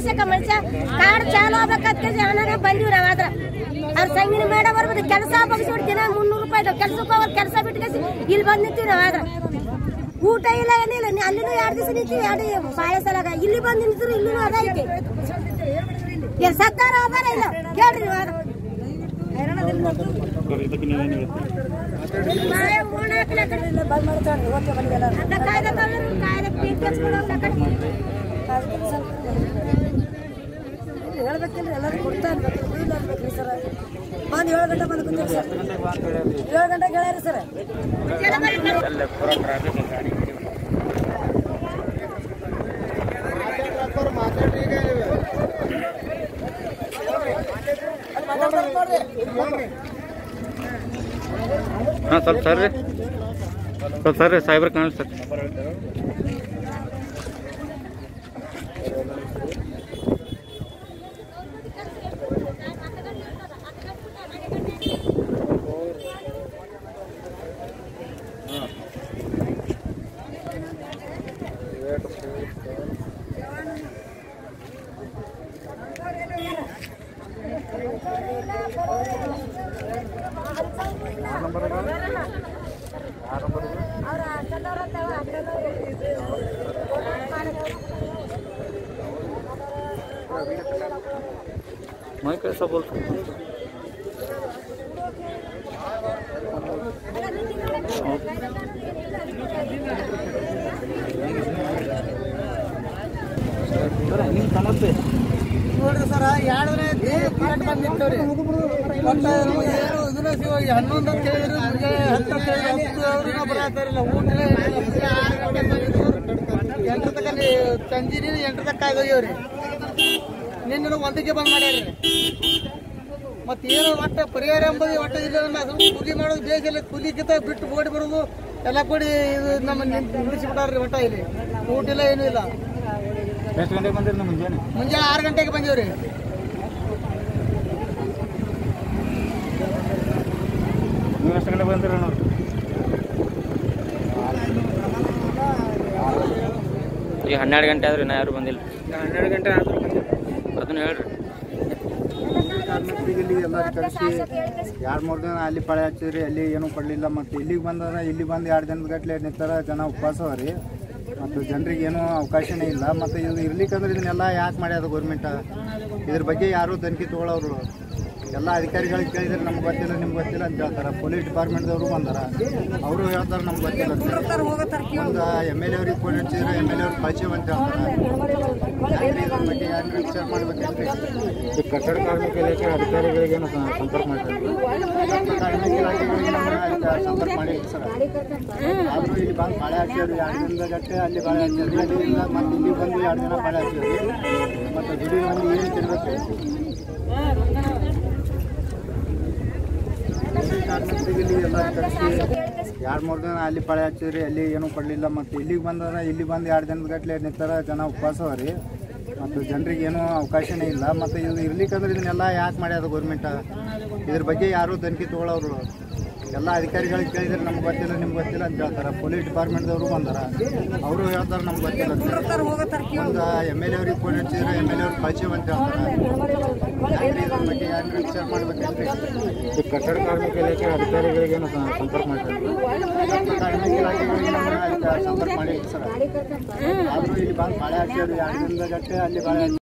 ವರ್ಷಕ್ಕ ಮನುಷ್ಯ ಕಾಡ್ ಚಾಲು ಆಗ್ಬೇಕಂತ ಅವನಾಗ ಬಂದಿವಿ ನಾವ್ ಆದ್ರ ಅವ್ರ ಸಂಗಿನ ಮೇಡ ಬರ್ಬೋದು ಕೆಲಸ ಬಗ್ಸಿ ದಿನ ಮುನ್ನೂರು ರೂಪಾಯಿ ಕೆಲ್ಸಕ್ಕೆ ಹೋಗೋದು ಕೆಲಸ ಬಿಟ್ಟು ಇಲ್ಲಿ ಬಂದ್ ನಿಂತೀವಿ ನಾವ್ ಆದ್ರ ಊಟ ಇಲ್ಲ ಏನಿಲ್ಲ ನೀ ಅಲ್ಲಿನೂ ಎರಡು ದಿವಸ ನಿಂತೀವಿ ಎರಡು ಬಾಳೆ ಸಲಾಗ ಇಲ್ಲಿ ಬಂದು ನಿಂತಿದ್ರು ಇಲ್ಲಿನೂ ಅದ ಐತಿ ಏನ್ ಸತ್ತಾರ ಅದಾರ ಇಲ್ಲ ಕೇಳ್ರಿ ನೀವು ಆದ್ರ ಇದಕ್ಕೆ ನೀವೇನು ಹೇಳ್ತೀರಿ ನಾಳೆ ಓಣ್ ಹಾಕ್ಲಿ ಆ ಕಡೆ. ಅದ್ನ ಕಾಯ್ದೆ ತಂದ್ರು, ಕಾಯ್ದೆ ಬೆಂಕಿ ಹಚ್ಕೊಂಡು ಹೋಗ್ಲಿ ಆ ಕಡೆ. ಹೇಳ್ಬೇಕಿಲ್ರಿ ಎಲ್ಲರೂ ಕೊಡ್ತಾ ಇರ್ಬೇಕು ಬಿಲ್ ಅನ್ಬೇಕ್ರಿ ಸರ್ ಬಂದು ಏಳು ಗಂಟೆ ಬಂದು ಕೂತೀವಿ ಸರ್ ಏಳು ಗಂಟೆಗೆ ಹೇಳ್ಯಾರಿ ಸರ್ ಹಾಂ ಸ್ವಲ್ಪ ಸರ್ ರೀ ಸ್ವಲ್ಪ ಸರ್ ರೀ ಸಾಹೇಬ್ರ ಕಾಣಿಸ್ತದೆ मैं कैसा बोल सकता हूँ ನೋಡ್ರಿ ಸರ್ ಎರಡು ದಿನ ಕರೆಕ್ಟ್ ಬಂದು ನಿಂತವ್ರಿ ಒಟ್ಟು ಏನು ಇದನ್ನ ಶಿವ ಹನ್ನೊಂದು ಅಂತ ಹೇಳಿದ್ರು ಮುಂಜಾನೆ ಹತ್ತು ಅಂತ ಹೇಳಿದ್ರು ಹತ್ತು ಅವ್ರನ್ನ ಬರತ್ತಾರಿಲ್ಲ ಊಟ ಇಲ್ಲ, ಏನಿಲ್ಲ. ಮುಂಜಾನೆ ಆರು ಗಂಟೆಗೆ ಬಂದಿದ್ರು. ಎಂಟರ ತನಕ ನೀ ಸಂಜೆ ನೀನು ಎಂಟರ ತನಕ ಆಗೋಗ್ಯವ್ರಿ ನಿನ್ನ ಒಂದಕ್ಕೆ ಬಂದ್ ಮಾಡ್ಯಾರಿ ಮತ್ತೆ ಏನು ಒಟ್ಟ ಪರಿಹಾರ ಎಂಬುದು ಒಟ್ಟ ಇಲ್ಲ ಅದು ಕೂಲಿ ಮಾಡೋದು ಬೇಸಿಲ್ಲ ಕೂಲಿಗಿಂತ ಬಿಟ್ಟು ಓಡಿ ಬರೋದು ಎಲ್ಲ ಕೂಡಿ ಇದು ನಮ್ಮ ನಿಲ್ಲಿಸಿಬಿಟ್ಟಾರ್ರಿ ಒಟ್ಟ ಇಲ್ಲಿ ಊಟ ಇಲ್ಲ ಏನೂ ಇಲ್ಲ ಎಷ್ಟು ಗಂಟೆಗೆ ಬಂದಿರಿ ನಮ್ಮ ಮುಂಜಾನೆ ಮುಂಜಾನೆ ಆರು ಗಂಟೆಗೆ ಬಂದೀವ್ರಿ ನೀವು ಎಷ್ಟು ಗಂಟೆಗೆ ಬಂದಿರಿ ನೋಡಿ ಈಗ ಹನ್ನೆರಡು ಗಂಟೆ ಆದ್ರೆ ನಾ ಯಾರು ಬಂದಿಲ್ಲ ಹನ್ನೆರಡು ಗಂಟೆ ಆದ್ರೂ ಅದನ್ನ ಹೇಳ್ರಿ ಇಲ್ಲಿ ಎಲ್ಲರೂ ಕಳಿಸಿ ಎರಡು ಮೂರು ದಿನ ಅಲ್ಲಿ ಪಾಳೆ ಹಚ್ಚಿದ್ರಿ ಅಲ್ಲಿ ಏನೂ ಕೊಡಲಿಲ್ಲ ಮತ್ತು ಇಲ್ಲಿಗೆ ಬಂದಾರ ಇಲ್ಲಿ ಬಂದು ಎರಡು ದಿನದ ಗಟ್ಟಲೆ ನಿಂತಾರ ಜನ ಉಪವಾಸ ಅವ ರೀ ಮತ್ತು ಜನರಿಗೆ ಏನೂ ಅವಕಾಶನೇ ಇಲ್ಲ ಮತ್ತು ಇದು ಇರ್ಲಿಕ್ಕಂದ್ರೆ ಇದನ್ನೆಲ್ಲ ಯಾಕೆ ಮಾಡ್ಯಾದ ಗೌರ್ಮೆಂಟ ಇದ್ರ ಬಗ್ಗೆ ಯಾರೂ ತನಿಖೆ ತೊಗೊಳೋರು ಎಲ್ಲ ಅಧಿಕಾರಿಗಳಿಗೆ ಕೇಳಿದ್ರೆ ನಮ್ಗೆ ಗೊತ್ತಿಲ್ಲ ನಿಮ್ಗೆ ಗೊತ್ತಿಲ್ಲ ಅಂತ ಹೇಳ್ತಾರೆ ಪೊಲೀಸ್ ಡಿಪಾರ್ಟ್ಮೆಂಟ್ದವರು ಬಂದಾರ ಅವರು ಹೇಳ್ತಾರೆ ನಮ್ಗೆ ಗೊತ್ತಿಲ್ಲ ಅಂತ ಹೇಳಿ. ಒಂದು ಎಮ್ ಎಲ್ ಎ ಅವ್ರಿಗೆ ಫೋನ್ ಹಚ್ಚಿದ್ರೆ ಎಮ್ ಎಲ್ ಎ ಅವ್ರು ಕಳ್ಸೀವಿ ಅಂತ ಹೇಳ್ತಾರೆ ಯಾಕ್ರಿ ಇದ್ರ ಬಗ್ಗೆ ಯಾರು ವಿಚಾರ ಮಾಡ್ಬೇಕಂದ್ರೆ ಈ ಕಟ್ಟಡ ಕಾರ್ಮಿಕ ಇಲಾಖೆ ಅಧಿಕಾರಿಗಳಿಗೆ ಏನು ಸಂಪರ್ಕ ಮಾಡ್ತಾರೆ ಕಾರ್ಮಿಕ ಇಲಾಖೆಗಳಿಗೆ ನಮ್ಮ ಆಯ್ತು ಸಂಪರ್ಕ ಮಾಡಿಲ್ಲ ಸರ್ ಆದ್ರೂ ಇಲ್ಲಿ ಬಂದು ಬಾಳೆ ಹಾಕ್ಯಾವ್ರಿ ಎರಡು ದಿನದ ಗಟ್ಟೆ ಅಲ್ಲಿ ಬಾಳೆ ಹಾಕ್ಯಾವ್ರಿ ಅಲ್ಲಿಂದ ಮತ್ತೆ ಇಲ್ಲಿ ಬಂದು ಎರಡು ದಿನ ಬಾಳೆ ಹಾಕ್ಯಾವ್ರಿ ಮತ್ತೆ ದುಡಿ ಮಂದಿ ಏನು ತಿನ್ಬೇಕು ಕಾರ್ಮಿಕರಿಗೆ ಇಲ್ಲಿ ಎಲ್ಲ ಕಳಿಸಿ ಎರಡು ಮೂರು ದಿನ ಅಲ್ಲಿ ಪಾಳೆ ಹಚ್ಚಿದ್ರಿ ಅಲ್ಲಿ ಏನೂ ಕೊಡಲಿಲ್ಲ ಮತ್ತು ಇಲ್ಲಿಗೆ ಬಂದಾರ ಇಲ್ಲಿ ಬಂದು ಎರಡು ದಿನದ ಗಟ್ಟಲೆ ನಿಂತಾರ ಜನ ಉಪವಾಸ ಅವ ರೀ ಮತ್ತು ಜನರಿಗೆ ಏನೂ ಅವಕಾಶನೇ ಇಲ್ಲ ಮತ್ತು ಇದು ಇರ್ಲಿಕ್ಕಂದ್ರೆ ಇದನ್ನೆಲ್ಲ ಯಾಕೆ ಮಾಡ್ಯಾದ ಗೌರ್ಮೆಂಟ ಇದ್ರ ಬಗ್ಗೆ ಯಾರೂ ತನಿಖೆ ತೊಗೊಳೋರು ಎಲ್ಲ ಅಧಿಕಾರಿಗಳಿಗೆ ಕೇಳಿದ್ರೆ ನಮ್ಗೆ ಗೊತ್ತಿಲ್ಲ ನಿಮ್ಗೆ ಗೊತ್ತಿಲ್ಲ ಅಂತ ಹೇಳ್ತಾರೆ ಪೊಲೀಸ್ ಡಿಪಾರ್ಟ್ಮೆಂಟ್ದವರು ಬಂದಾರ ಅವರು ಹೇಳ್ತಾರೆ ನಮ್ಗೆ ಗೊತ್ತಿಲ್ಲ ಅಂತ ಹೇಳಿ. ಒಂದು ಎಮ್ ಎಲ್ ಎ ಅವ್ರಿಗೆ ಫೋನ್ ಹಚ್ಚಿದ್ರೆ ಎಮ್ ಎಲ್ ಎ ಅವ್ರು ಕಳ್ಸೀವಿ ಅಂತ ಹೇಳ್ತಾರೆ ಯಾಕ್ರಿ ಇದ್ರ ಬಗ್ಗೆ ಯಾರು ವಿಚಾರ ಮಾಡ್ಬೇಕಂದ್ರೆ ಈ ಕಟ್ಟಡ ಕಾರ್ಮಿಕ ಇಲಾಖೆ ಅಧಿಕಾರಿಗಳಿಗೆ ಏನು ಸಂಪರ್ಕ ಮಾಡ್ತಾರೆ ಕಾರ್ಮಿಕ ಇಲಾಖೆಗಳಿಗೆ ನಮ್ಮ ಆಯ್ತು ಸಂಪರ್ಕ ಮಾಡಿಲ್ಲ ಸರ್ ಆದ್ರೂ ಇಲ್ಲಿ ಬಂದು ಬಾಳೆ ಹಾಕ್ಯಾವ್ರಿ ಎರಡು ದಿನದ ಗಟ್ಟೆ ಅಲ್ಲಿ ಬಾಳೆ ಹಾಕ್ಯಾವ್ರಿ